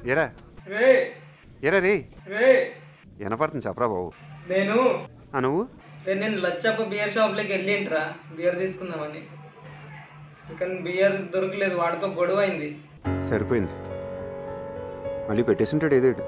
ఎరా రే ఎరా రే రే వినపడుతుంది చెప్పరా బాబు నేను ఆ నువ్వు రే నేను లచ్చప్ప బియర్ షాప్లోకి వెళ్ళింట్రా బియర్ తీసుకుందామని కానీ బియర్ దొరకలేదు వాడితో గొడవ అయింది సరిపోయింది మళ్ళీ పెట్టేసుంటాడు ఏదేడు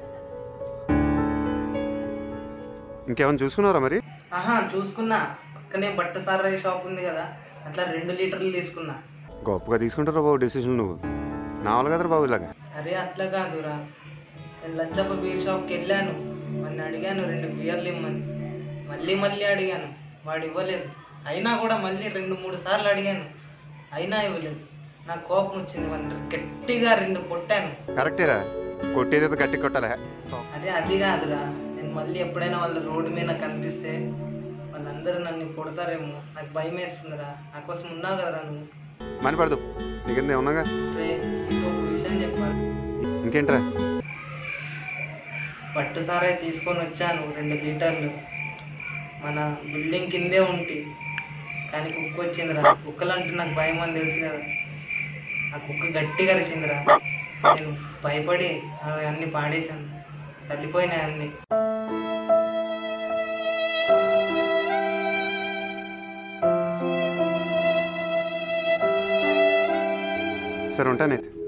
ఇంకేమైనా చూసుకున్నారా మరి ఆహా చూసుకున్నా పక్కనే బట్ట సారాయి షాప్ ఉంది కదా అట్లా రెండు లీటర్లు తీసుకున్నా గొప్పగా తీసుకుంటారా బాబు డెసిషన్ నువ్వు నా వల్ల కదరా బాబు ఇలాగా అరే అట్లా కాదురా నేను లచ్చప్ప బీర్ షాప్కి వెళ్ళాను వాడిని అడిగాను రెండు బియర్లు ఇమ్మని మళ్ళీ మళ్ళీ అడిగాను వాడు ఇవ్వలేదు అయినా కూడా మళ్ళీ రెండు మూడు సార్లు అడిగాను అయినా ఇవ్వలేదు నాకు కోపం వచ్చింది వాడిని గట్టిగా రెండు కొట్టాను కరెక్టేరా కొట్టేదేదో గట్టి కొట్టాలా అదే అది కాదురా నేను మళ్ళీ ఎప్పుడైనా వాళ్ళ రోడ్డు మీద కనిపిస్తే వాళ్ళందరూ నన్ను కొడతారేమో నాకు భయం వేస్తుందిరా నా కోసం ఉన్నావు కదరా నువ్వు మని పడదు నీకెందుకు ఏమన్నాగా రే నీకు ఒక విషయం చెప్పాలి ఇంకేంట్రా పట్టు సారాయి తీసుకొని వచ్చాను రెండు లీటర్లు మన బిల్డింగ్ కిందే ఉంటి కానీ కుక్క వచ్చిందిరా కుక్కలు అంటే నాకు భయం అని తెలుసు కదా ఆ కుక్క గట్టిగా అరిచిందిరా నేను భయపడి అవి అన్ని పాడేశాను చల్లిపోయినాయి అన్ని సరే ఉంటానైతే